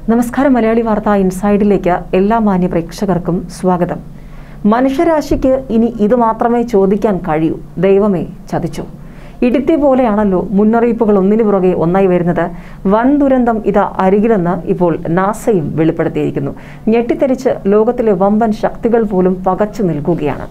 നമസ്കാരം മലയാളി വാർത്ത ഇൻസൈഡിലേക്ക് എല്ലാ മാന്യ പ്രേക്ഷകർക്കും സ്വാഗതം മനുഷ്യരാശിക്ക് ഇനി ഇത് മാത്രമേ ചോദിക്കാൻ കഴിയൂ ദൈവമേ ചതിച്ചു ഇടുത്തി പോലെയാണല്ലോ മുന്നറിയിപ്പുകൾ ഒന്നിനു പുറകെ ഒന്നായി വരുന്നത് വൻ ദുരന്തം ഇതാ അരികിലെന്ന് ഇപ്പോൾ നാസയും വെളിപ്പെടുത്തിയിരിക്കുന്നു ഞെട്ടിത്തെരിച്ച് ലോകത്തിലെ വമ്പൻ ശക്തികൾ പോലും പകച്ചു നിൽക്കുകയാണ്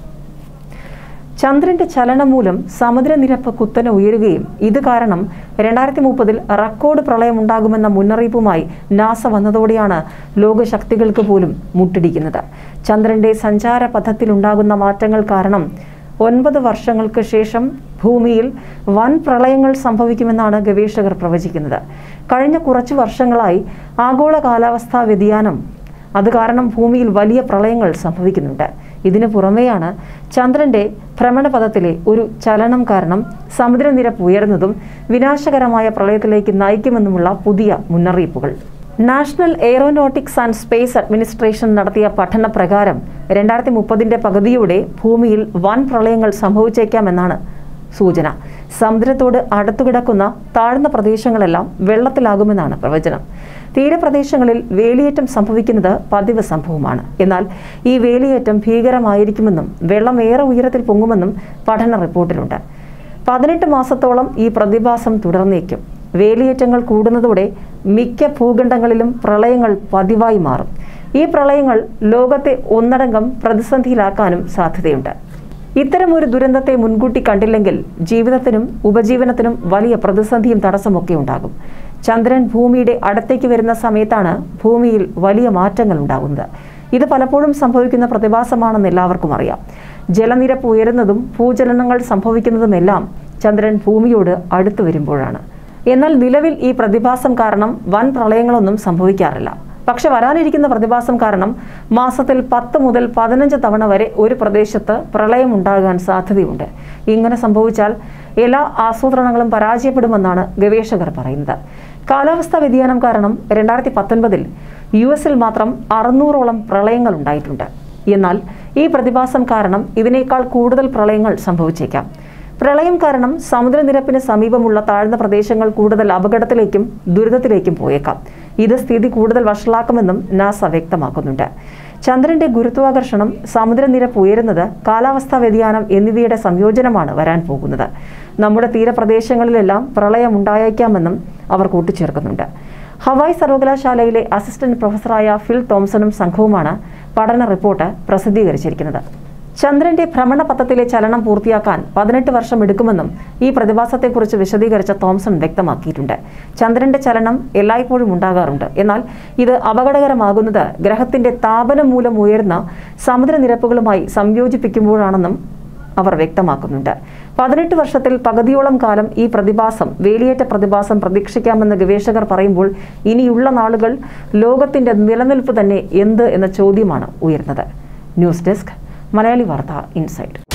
ചന്ദ്രന്റെ ചലനം മൂലം സമുദ്രനിരപ്പ് കുത്തനെ ഉയരുകയും ഇത് കാരണം രണ്ടായിരത്തി മുപ്പതിൽ റെക്കോർഡ് പ്രളയം ഉണ്ടാകുമെന്ന മുന്നറിയിപ്പുമായി നാസ വന്നതോടെയാണ് ലോകശക്തികൾക്ക് പോലും മുട്ടിടിക്കുന്നത് ചന്ദ്രന്റെ സഞ്ചാര പഥത്തിലുണ്ടാകുന്ന മാറ്റങ്ങൾ കാരണം ഒൻപത് വർഷങ്ങൾക്ക് ശേഷം ഭൂമിയിൽ വൻ പ്രളയങ്ങൾ സംഭവിക്കുമെന്നാണ് ഗവേഷകർ പ്രവചിക്കുന്നത് കഴിഞ്ഞ കുറച്ചു വർഷങ്ങളായി ആഗോള കാലാവസ്ഥാ വ്യതിയാനം അത് കാരണം ഭൂമിയിൽ വലിയ പ്രളയങ്ങൾ സംഭവിക്കുന്നുണ്ട് ഇതിനു പുറമെയാണ് ചന്ദ്രന്റെ ഭ്രമണപഥത്തിലെ ഒരു ചലനം കാരണം സമുദ്രനിരപ്പ് ഉയർന്നതും വിനാശകരമായ പ്രളയത്തിലേക്ക് നയിക്കുമെന്നുമുള്ള പുതിയ മുന്നറിയിപ്പുകൾ national aeronautics and space administration നടത്തിയ പഠന പ്രകാരം രണ്ടായിരത്തി മുപ്പതിന്റെ പകുതിയോടെ ഭൂമിയിൽ വൻ പ്രളയങ്ങൾ സംഭവിച്ചേക്കാമെന്നാണ് സൂചന സമുദ്രത്തോട് അടുത്തുകിടക്കുന്ന താഴ്ന്ന പ്രദേശങ്ങളെല്ലാം വെള്ളത്തിലാകുമെന്നാണ് പ്രവചനം തീരപ്രദേശങ്ങളിൽ വേലിയേറ്റം സംഭവിക്കുന്നത് പതിവ് സംഭവമാണ് എന്നാൽ ഈ വേലിയേറ്റം ഭീകരമായിരിക്കുമെന്നും വെള്ളം ഏറെ ഉയരത്തിൽ പൊങ്ങുമെന്നും പഠന റിപ്പോർട്ടിലുണ്ട് പതിനെട്ട് മാസത്തോളം ഈ പ്രതിഭാസം തുടർന്നേക്കും വേലിയേറ്റങ്ങൾ കൂടുന്നതോടെ മിക്ക ഭൂഖണ്ഡങ്ങളിലും പ്രളയങ്ങൾ പതിവായി മാറും ഈ പ്രളയങ്ങൾ ലോകത്തെ ഒന്നടങ്കം പ്രതിസന്ധിയിലാക്കാനും സാധ്യതയുണ്ട് ഇത്തരമൊരു ദുരന്തത്തെ മുൻകൂട്ടി കണ്ടില്ലെങ്കിൽ ജീവിതത്തിനും ഉപജീവനത്തിനും വലിയ പ്രതിസന്ധിയും തടസ്സമൊക്കെ ഉണ്ടാകും ചന്ദ്രൻ ഭൂമിയുടെ അടുത്തേക്ക് വരുന്ന സമയത്താണ് ഭൂമിയിൽ വലിയ മാറ്റങ്ങൾ ഉണ്ടാകുന്നത് ഇത് പലപ്പോഴും സംഭവിക്കുന്ന പ്രതിഭാസമാണെന്ന് എല്ലാവർക്കും അറിയാം ജലനിരപ്പ് ഉയരുന്നതും ഭൂചലനങ്ങൾ സംഭവിക്കുന്നതുമെല്ലാം ചന്ദ്രൻ ഭൂമിയോട് അടുത്തു വരുമ്പോഴാണ് എന്നാൽ നിലവിൽ ഈ പ്രതിഭാസം കാരണം വൻ പ്രളയങ്ങളൊന്നും സംഭവിക്കാറില്ല പക്ഷെ വരാനിരിക്കുന്ന പ്രതിഭാസം കാരണം മാസത്തിൽ പത്ത് മുതൽ പതിനഞ്ച് തവണ വരെ ഒരു പ്രദേശത്ത് പ്രളയം ഉണ്ടാകാൻ സാധ്യതയുണ്ട് ഇങ്ങനെ സംഭവിച്ചാൽ എല്ലാ ആസൂത്രണങ്ങളും പരാജയപ്പെടുമെന്നാണ് ഗവേഷകർ പറയുന്നത് കാലാവസ്ഥാ വ്യതിയാനം കാരണം രണ്ടായിരത്തി പത്തൊൻപതിൽ യു എസിൽ മാത്രം അറുന്നൂറോളം പ്രളയങ്ങൾ ഉണ്ടായിട്ടുണ്ട് എന്നാൽ ഈ പ്രതിഭാസം കാരണം ഇതിനേക്കാൾ കൂടുതൽ പ്രളയങ്ങൾ സംഭവിച്ചേക്കാം പ്രളയം കാരണം സമുദ്രനിരപ്പിന് സമീപമുള്ള താഴ്ന്ന പ്രദേശങ്ങൾ കൂടുതൽ അപകടത്തിലേക്കും ദുരിതത്തിലേക്കും പോയേക്കാം ഇത് സ്ഥിതി കൂടുതൽ വഷളാക്കുമെന്നും നാസ വ്യക്തമാക്കുന്നുണ്ട് ചന്ദ്രന്റെ ഗുരുത്വാകർഷണം സമുദ്രനിരപ്പ് ഉയരുന്നത് കാലാവസ്ഥാ വ്യതിയാനം എന്നിവയുടെ സംയോജനമാണ് വരാൻ പോകുന്നത് നമ്മുടെ തീരപ്രദേശങ്ങളിലെല്ലാം പ്രളയം ഉണ്ടായേക്കാമെന്നും അവർ കൂട്ടിച്ചേർക്കുന്നുണ്ട് ഹവായ് സർവകലാശാലയിലെ അസിസ്റ്റന്റ് പ്രൊഫസറായ ഫിൽ തോംസണും സംഘവുമാണ് പഠന റിപ്പോർട്ട് പ്രസിദ്ധീകരിച്ചിരിക്കുന്നത് ചന്ദ്രന്റെ ഭ്രമണപഥത്തിലെ ചലനം പൂർത്തിയാക്കാൻ പതിനെട്ട് വർഷം എടുക്കുമെന്നും ഈ പ്രതിഭാസത്തെക്കുറിച്ച് വിശദീകരിച്ച തോംസൺ വ്യക്തമാക്കിയിട്ടുണ്ട് ചന്ദ്രന്റെ ചലനം എല്ലായ്പ്പോഴും ഉണ്ടാകാറുണ്ട് എന്നാൽ ഇത് അപകടകരമാകുന്നത് ഗ്രഹത്തിന്റെ താപനം മൂലം ഉയർന്ന സമുദ്രനിരപ്പുകളുമായി സംയോജിപ്പിക്കുമ്പോഴാണെന്നും അവർ വ്യക്തമാക്കുന്നുണ്ട് പതിനെട്ട് വർഷത്തിൽ പകുതിയോളം കാലം ഈ പ്രതിഭാസം വേലിയേറ്റ പ്രതിഭാസം പ്രതീക്ഷിക്കാമെന്ന് ഗവേഷകർ പറയുമ്പോൾ ഇനിയുള്ള നാളുകൾ ലോകത്തിന്റെ നിലനിൽപ്പ് തന്നെ എന്ത് എന്ന ചോദ്യമാണ് ഉയർന്നത് ന്യൂസ് ഡെസ്ക് മലയാളി വാർത്ത ഇൻസൈഡ്